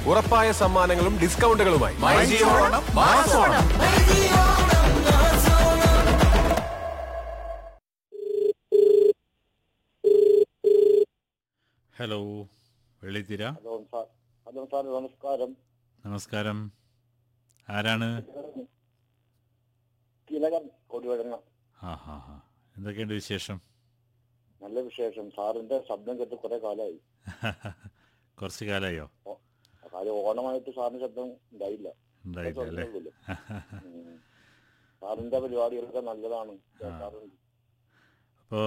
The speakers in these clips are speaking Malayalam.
ഉറപ്പായ സമ്മാനങ്ങളും ഡിസ്കൗണ്ടുകളുമായി hello Vellithira hello sir hello sir നമസ്കാരം നമസ്കാരം ആരാണ് തിലകൻ കൊടുവഴങ്ങ ആ ഹാ ഹാ എന്തൊക്കെയുണ്ട് വിശേഷം നല്ല വിശേഷം സാറിന്റെ ശബ്ദം കേട്ട് കുറെ കാലമായി കുറച്ച് കാലമായോ കാര്യം ഓണമായിട്ട് സാറിന്റെ ശബ്ദം ഉണ്ടായില്ല ഉണ്ടായില്ല അല്ലേ ഉള്ളൂ. ഉം. സാറിന്റെ പരിപാടികളൊക്കെ നല്ലതാണ് കേൾക്കാറുണ്ട്. അപ്പോൾ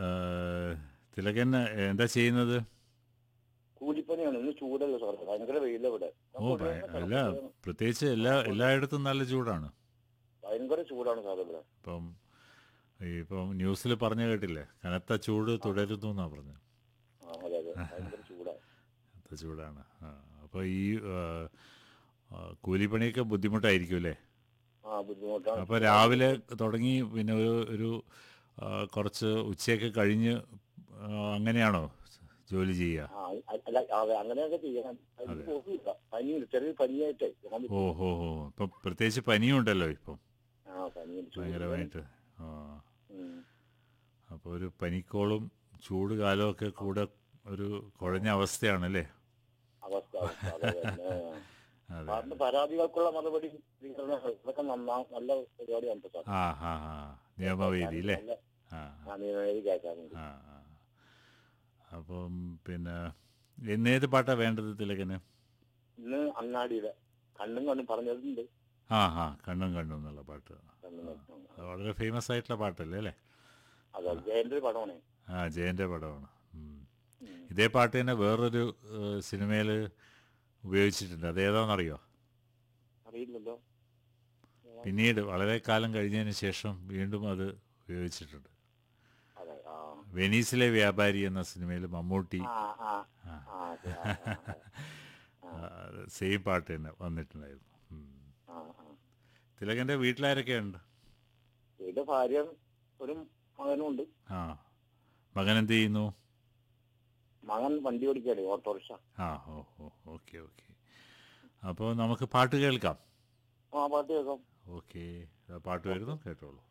തിലകൻ എന്താ ചെയ്യുന്നത് കൂലിപ്പണിയാണ് ഇന്ന് ചൂടല്ല സാറേ ഭയങ്കര വെയില ഇവിടെ ഓ ഭയ- അല്ല പ്രത്യേകിച്ച് എല്ലാ എല്ലായിടത്തും നല്ല ചൂടാണ് ഭയങ്കര ചൂടാണ് സാർ ഇവിടെ ഇപ്പം ഈ ഇപ്പം ന്യൂസിൽ പറഞ്ഞു കേട്ടില്ലേ കനത്ത ചൂട് തുടരുന്നു എന്നാണ് പറഞ്ഞത് ആ അതെ അതെ ഭയങ്കര ചൂടാണ് കനത്ത ചൂടാണ് ആ അപ്പോൾ ഈ ആ, ആ, കൂലിപ്പണിയൊക്കെ ബുദ്ധിമുട്ടായിരിക്കും അല്ലേ ആ ബുദ്ധിമുട്ടാണ് അപ്പോൾ രാവിലെ തുടങ്ങി പിന്നെ ഒരു ഒരു ആ, കുറച്ച് ഉച്ചയൊക്കെ കഴിഞ്ഞ് ആ, അങ്ങനെയാണോ ജോലി ചെയ്യുക ആ അല്ല അതെ അങ്ങനെയൊക്കെ ചെയ്യാൻ അതിന് പോകില്ല പനിയുണ്ട് ചെറിയ പനിയായിട്ടേ ഞാൻ ഓ ഹോ ഹോ ഇപ്പം പ്രത്യേകിച്ച് പനിയും ഉണ്ടല്ലോ ഇപ്പം ആ പനിയുണ്ട് ചൂട് ഭയങ്കരമായിട്ട് ആ ഉം. അപ്പോൾ ഒരു പനിക്കോളും ചൂട് കാലമൊക്കെ കൂടെ ഒരു കുഴഞ്ഞ അവസ്ഥയാണല്ലേ അവസ്ഥ അവസ്ഥ അതെ തന്നെ അതെ സാറിന്റെ പരാതികൾക്കുള്ള മറുപടി സ്വീകരണം ഇതൊക്കെ നന്നാ നല്ല പരിപാടിയാണ് സാർ ആ ഹാ ഹാ നിയമവേദി അല്ലേ നല്ല ആ ആ, നിയമവേദി കേൾക്കാറുണ്ട് ആ ആ. അപ്പം പിന്നെ എന്നേത് പാട്ടാ വേണ്ടത് തിലകന് ഇന്ന് അങ്ങാടിയിലെ കണ്ണും കണ്ണും പറഞ്ഞിട്ടുണ്ട് ആ ആ കണ്ണും കണ്ണും എന്നുള്ള പാട്ട് കണ്ണും കണ്ണും. അത് വളരെ ഫേമസ് ആയിട്ടുള്ള പാട്ടല്ലേ അല്ലേ അതെ ജയന്റെ ഒരു പടമാണ് ആ ജയൻ്റെ പടമാണ് ഉം. ഉം. ഇതേ പാട്ട് തന്നെ വേറൊരു സിനിമയിൽ ഉപയോഗിച്ചിട്ടുണ്ട് അതേതാണെന്നറിയോ അറിയില്ലല്ലോ പിന്നീട് വളരെ കാലം കഴിഞ്ഞതിന് ശേഷം വീണ്ടും അത് ഉപയോഗിച്ചിട്ടുണ്ട് അതെ ആ വെനീസിലെ വ്യാപാരി എന്ന സിനിമയിൽ മമ്മൂട്ടി ആ ആ ആ അതെ, ആ, ആ, സെയിം പാട്ട് തന്നെ വന്നിട്ടുണ്ടായിരുന്നു ഉം. ആ, ആ. തിലകൻ്റെ വീട്ടിലാരൊക്കെ ഉണ്ട് വീട്ടിലെ ഭാര്യ ഒരു മകനും ഉണ്ട് ആ മകൻ എന്ത് ചെയ്യുന്നു മകൻ വണ്ടി ഓടിക്കാണ് ഓട്ടോറിക്ഷ ആ ഓ ഓ ഓക്കെ ഓക്കെ അപ്പോൾ നമുക്ക് പാട്ട് കേൾക്കാം ആ പാട്ട് കേൾക്കാം ഓക്കെ പാട്ട് വരുന്നു കേട്ടോളൂ